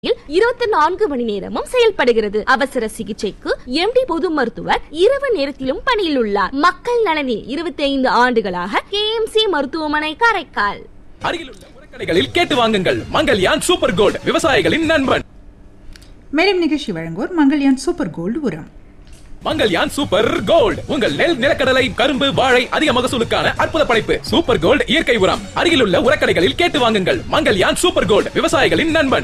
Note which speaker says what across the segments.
Speaker 1: இருபத்தி நான்கு மணி நேரமும் செயல்படுகிறது அவசர சிகிச்சைக்கு எம்டி பொது மருத்துவர் இரவு நேரத்திலும் பணியில் உள்ளார் மக்கள் நலனில் இருபத்தி ஐந்து ஆண்டுகளாக கேஎம்சி மருத்துவமனை காரைக்கால்
Speaker 2: அருகிலுள்ள உரக்கடைகளில் கேட்டு வாங்குங்கள் மங்கல்யான் சூப்பர் கோல்ட் விவசாயிகளின் நண்பன்
Speaker 3: மேலும் நிகழ்ச்சி வழங்குவோர் மங்கள்யான் சூப்பர் கோல்டு உரம்
Speaker 2: மங்கல்யான் சூப்பர் கோல்ட் உங்கள் நெல் நிலக்கடலை கரும்பு வாழை அதிக மகசூலுக்கான அற்புத படைப்பு சூப்பர் கோல்ட் இயற்கை உரம் அருகிலுள்ள உரக்கடைகளில் கேட்டு வாங்குங்கள் மங்கல்யான் சூப்பர் கோல்ட் விவசாயிகளின் நண்பன்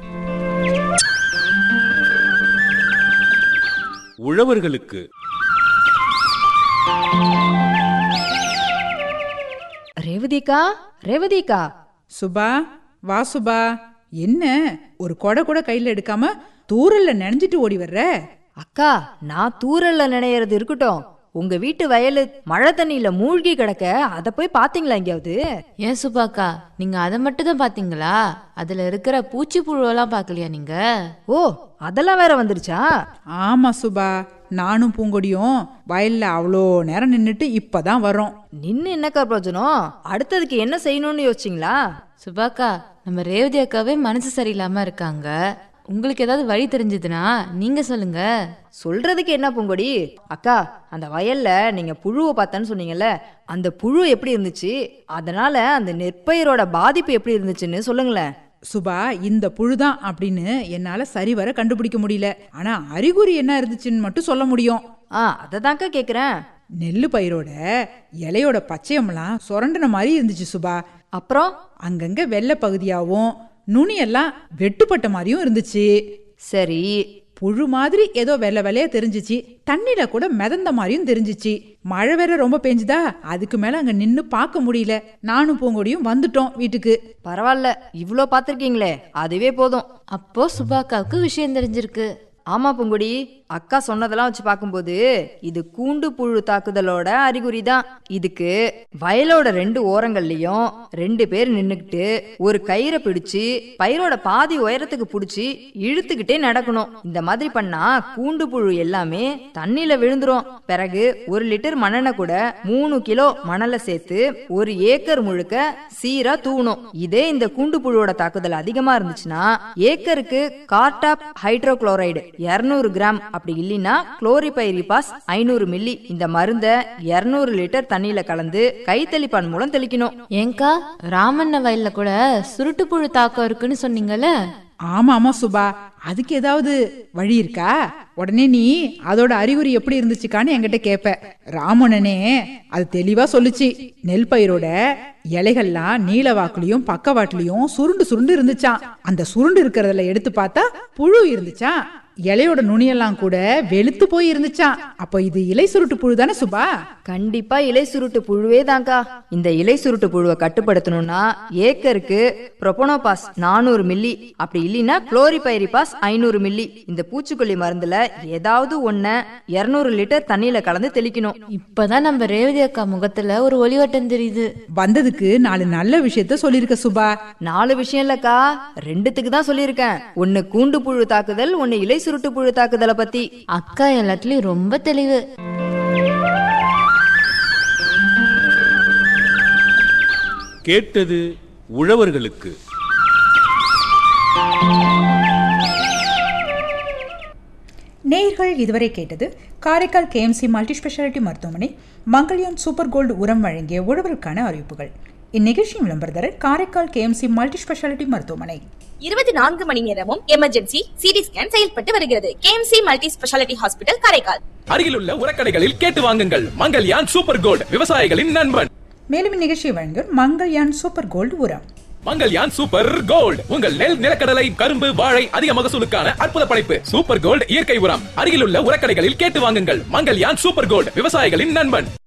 Speaker 4: உழவர்களுக்கு
Speaker 5: ரேவதிக்கா ரேவதிக்கா
Speaker 3: சுபா வா சுபா என்ன ஒரு கொடை கூட கையில எடுக்காம தூரல்ல நனைஞ்சிட்டு ஓடி வர்ற
Speaker 5: அக்கா நான் தூரல்ல நினைறது இருக்கட்டும் உங்க வீட்டு வயலு மழை தண்ணியில மூழ்கி கிடக்க அத போய் பாத்தீங்களா எங்கேயாவது
Speaker 6: ஏன் சுபாக்கா நீங்க அதை மட்டும் தான் பாத்தீங்களா அதுல இருக்கிற பூச்சி புழுவெல்லாம் பார்க்கலையா நீங்க
Speaker 5: ஓ அதெல்லாம் வேற வந்துருச்சா
Speaker 3: ஆமா சுபா நானும் பூங்கொடியும் வயல்ல அவ்வளோ நேரம் நின்னுட்டு இப்பதான் வரோம்
Speaker 5: நின்னு என்னக்கா பிரயோஜனம் அடுத்ததுக்கு என்ன செய்யணும்னு யோசிச்சிங்களா
Speaker 6: சுபாக்கா நம்ம ரேவதி அக்காவே மனசு சரியில்லாம இருக்காங்க உங்களுக்கு ஏதாவது வழி தெரிஞ்சதுன்னா நீங்க சொல்லுங்க
Speaker 5: சொல்றதுக்கு என்ன பூங்கொடி அக்கா அந்த வயல்ல நீங்க புழுவை பார்த்தேன்னு சொன்னீங்கல்ல அந்த புழு எப்படி இருந்துச்சு அதனால அந்த நெற்பயிரோட பாதிப்பு எப்படி இருந்துச்சுன்னு சொல்லுங்களேன்
Speaker 3: சுபா இந்த புழுதான் அப்படின்னு என்னால சரிவர கண்டுபிடிக்க முடியல ஆனா அறிகுறி என்ன இருந்துச்சுன்னு மட்டும் சொல்ல முடியும்
Speaker 5: ஆ அதை தான்க்கா கேக்குறேன்
Speaker 3: நெல்லு பயிரோட இலையோட பச்சையம்லாம் சுரண்டின மாதிரி இருந்துச்சு சுபா
Speaker 5: அப்புறம்
Speaker 3: அங்கங்க வெள்ளை பகுதியாவும் நுனியெல்லாம் வெட்டுப்பட்ட மாதிரியும் இருந்துச்சு
Speaker 5: சரி
Speaker 3: புழு மாதிரி ஏதோ வெள்ளை வெள்ளையா தெரிஞ்சிச்சு தண்ணியில கூட மிதந்த மாதிரியும் தெரிஞ்சிச்சு மழை வேற ரொம்ப பெஞ்சுதா அதுக்கு மேல அங்க நின்னு பார்க்க முடியல நானும் பூங்கொடியும் வந்துட்டோம் வீட்டுக்கு
Speaker 5: பரவாயில்ல இவ்ளோ பார்த்துருக்கீங்களே அதுவே போதும்
Speaker 6: அப்போ சுபாக்காவுக்கு விஷயம் தெரிஞ்சிருக்கு
Speaker 5: ஆமா பூங்குடி அக்கா சொன்னதெல்லாம் வச்சு பார்க்கும்போது இது கூண்டு புழு தாக்குதலோட அறிகுறி தான் இதுக்கு வயலோட ரெண்டு ஓரங்கள்லயும் ரெண்டு பேர் நின்னுக்கிட்டு ஒரு கயிறை பிடிச்சு பயிரோட பாதி உயரத்துக்கு பிடிச்சி இழுத்துக்கிட்டே நடக்கணும் இந்த மாதிரி பண்ணா கூண்டு புழு எல்லாமே தண்ணியில விழுந்துரும் பிறகு ஒரு லிட்டர் மணலை கூட மூணு கிலோ மணலை சேர்த்து ஒரு ஏக்கர் முழுக்க சீரா தூவணும் இதே இந்த கூண்டு புழுவோட தாக்குதல் அதிகமா இருந்துச்சுன்னா ஏக்கருக்கு கார்டாப் ஹைட்ரோகுளோரைடு 200 கிராம் அப்படி இல்லைன்னா குளோரிபைரிபாஸ் ஐநூறு மில்லி இந்த மருந்தை 200 லிட்டர் தண்ணியில கலந்து கைத்தெளிப்பான் மூலம் தெளிக்கணும்
Speaker 6: ஏங்கா ராமண்ண வயல்ல கூட சுருட்டு புழு தாக்கம் இருக்குன்னு சொன்னீங்கல்ல
Speaker 3: ஆமா ஆமா சுபா அதுக்கு ஏதாவது வழி இருக்கா உடனே நீ அதோட அறிகுறி எப்படி இருந்துச்சுக்கான்னு என்கிட்ட கேப்ப ராமணனே அது தெளிவா சொல்லுச்சு நெல் பயிரோட இலைகள்லாம் நீல வாக்குலயும் பக்கவாட்டுலயும் சுருண்டு சுருண்டு இருந்துச்சாம் அந்த சுருண்டு இருக்கிறதுல எடுத்து பார்த்தா புழு இருந்துச்சாம் இலையோட நுனியெல்லாம் கூட வெளுத்து போய் இருந்துச்சாம் அப்போ இது இலை சுருட்டு புழு தானே சுபா
Speaker 5: கண்டிப்பா இலை சுருட்டு புழுவே தான்க்கா இந்த இலை சுருட்டு புழுவை கட்டுப்படுத்தணும்னா ஏக்கருக்கு ப்ரொபனோபாஸ் நானூறு மில்லி அப்படி இல்லைன்னா குளோரிபைரிபாஸ் ஐநூறு மில்லி இந்த பூச்சிக்கொல்லி மருந்துல ஏதாவது ஒன்ன 200 லிட்டர் தண்ணியில கலந்து தெளிக்கணும்
Speaker 6: இப்பதான் நம்ம ரேவதி அக்கா முகத்துல ஒரு ஒளிவட்டம் தெரியுது
Speaker 3: வந்ததுக்கு நாலு நல்ல விஷயத்த சொல்லியிருக்க சுபா
Speaker 5: நாலு விஷயம் இல்லக்கா ரெண்டுத்துக்கு தான் சொல்லியிருக்கேன் ஒன்னு கூண்டு புழு தாக்குதல் ஒன்னு இலை சுருட்டு புழு தாக்குதலை பத்தி
Speaker 6: அக்கா எல்லாத்துலயும் ரொம்ப தெளிவு
Speaker 4: கேட்டது உழவர்களுக்கு
Speaker 3: நேயர்கள் இதுவரை கேட்டது காரைக்கால் கேஎம்சி மல்டி ஸ்பெஷாலிட்டி மருத்துவமனை மங்கள்யான் சூப்பர் கோல்டு உரம் வழங்கிய உழவருக்கான அறிவிப்புகள் இந்நிகழ்ச்சியின் விளம்பரதாரர் காரைக்கால் கேஎம்சி மல்டி ஸ்பெஷாலிட்டி மருத்துவமனை
Speaker 1: இருபத்தி நான்கு மணி நேரமும் எமர்ஜென்சி சிடி ஸ்கேன் செயல்பட்டு வருகிறது KMC multi speciality hospital Karaikal
Speaker 2: அருகிலுள்ள உரக்கடைகளில் கேட்டு வாங்குங்கள் மங்கல்யான் சூப்பர் கோல்ட் விவசாயிகளின் நண்பன்
Speaker 3: மேலும் இந்நிகழ்ச்சியை வழங்குவோர் மங்கள்யான் சூப்பர் கோல்டு உரம்
Speaker 2: மங்கல்யான் சூப்பர் கோல்ட் உங்கள் நெல் நிலக்கடலை கரும்பு வாழை அதிக மகசூலுக்கான அற்புத படைப்பு சூப்பர் கோல்ட் இயற்கை உரம் அருகிலுள்ள உரக்கடைகளில் கேட்டு வாங்குங்கள் மங்கல்யான் சூப்பர் கோல்ட் விவசாயிகளின் நண்பன்